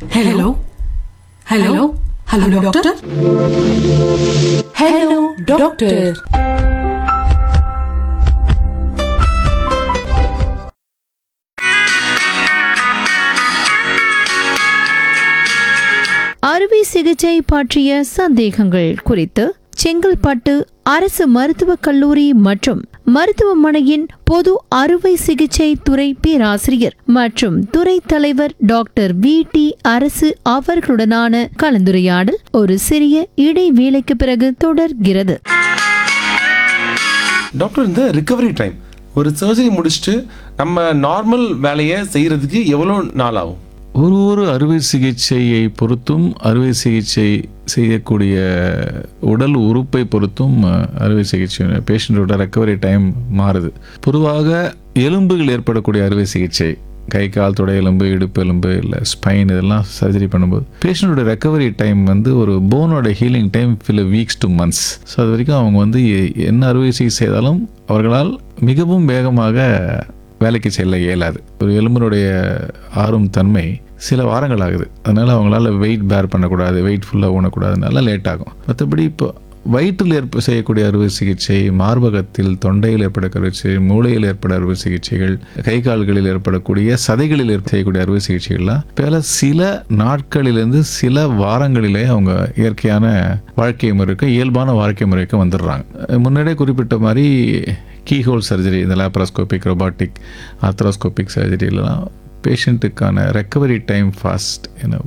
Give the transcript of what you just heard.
hello hello hello doctor hello doctor அறுவை சிகிச்சை பற்றிய சந்தேகங்கள் குறித்து செங்கல்பட்டு அரசு மருத்துவக் கல்லூரி மற்றும் மருத்துவமனையின் பொது அறுவை சிகிச்சை துறை பேராசிரியர் மற்றும் துறை தலைவர் டாக்டர் வி டி அரசு அவர்களுடனான கலந்துரையாடல் ஒரு சிறிய இடைவேளைக்கு பிறகு தொடர்கிறது டாக்டர் இந்த ரிகவரி டைம் ஒரு சர்ஜரி முடிச்சுட்டு நம்ம நார்மல் வேலையை செய்யறதுக்கு எவ்வளோ நாள் ஆகும் ஒரு ஒரு அறுவை சிகிச்சையை பொறுத்தும் அறுவை சிகிச்சை செய்யக்கூடிய உடல் உறுப்பை பொறுத்தும் அஹ், அறுவை சிகிச்சை பேஷண்ட்டோட ரெக்கவரி டைம் மாறுது பொதுவாக எலும்புகள் ஏற்படக்கூடிய அறுவை சிகிச்சை கை கால் தொடை எலும்பு இடுப்பு எலும்பு இல்லை ஸ்பைன் இதெல்லாம் சர்ஜரி பண்ணும்போது பேஷண்ட்டோட ரெக்கவரி டைம் வந்து ஒரு போனோட healing time few weeks to months so அது வரைக்கும் அவங்க வந்து எ- என்ன அறுவை சிகிச்சை செய்தாலும் அவர்களால் மிகவும் வேகமாக வேலைக்கு செல்ல இயலாது ஒரு எலும்பினுடைய ஆறும் தன்மை சில வாரங்கள் ஆகுது அதனால் அவங்களால வெயிட் பேர் பண்ணக்கூடாது வெயிட் ஃபுல்லாக ஊனக்கூடாதுனால லேட் ஆகும் மற்றபடி இப்போ வயிற்றில் ஏற்ப செய்யக்கூடிய அறுவை சிகிச்சை மார்பகத்தில் தொண்டையில் ஏற்படக்கூடிய சிகிச்சை மூளையில் ஏற்பட அறுவை சிகிச்சைகள் கை கால்களில் ஏற்படக்கூடிய சதைகளில் ஏற்ப செய்யக்கூடிய அறுவை சிகிச்சைகள்லாம் பல சில நாட்களிலிருந்து சில வாரங்களிலே அவங்க இயற்கையான வாழ்க்கை முறைக்கு இயல்பான வாழ்க்கை முறைக்கு வந்துடுறாங்க முன்னாடியே குறிப்பிட்ட மாதிரி கீஹோல் சர்ஜரி இந்த லேப்ராஸ்கோபிக் ரொபாட்டிக் ஆர்த்ரோஸ்கோபிக் சர்ஜரியிலலாம் பேஷண்ட்டுக்கான ரெக்கவரி டைம் ஃபாஸ்ட்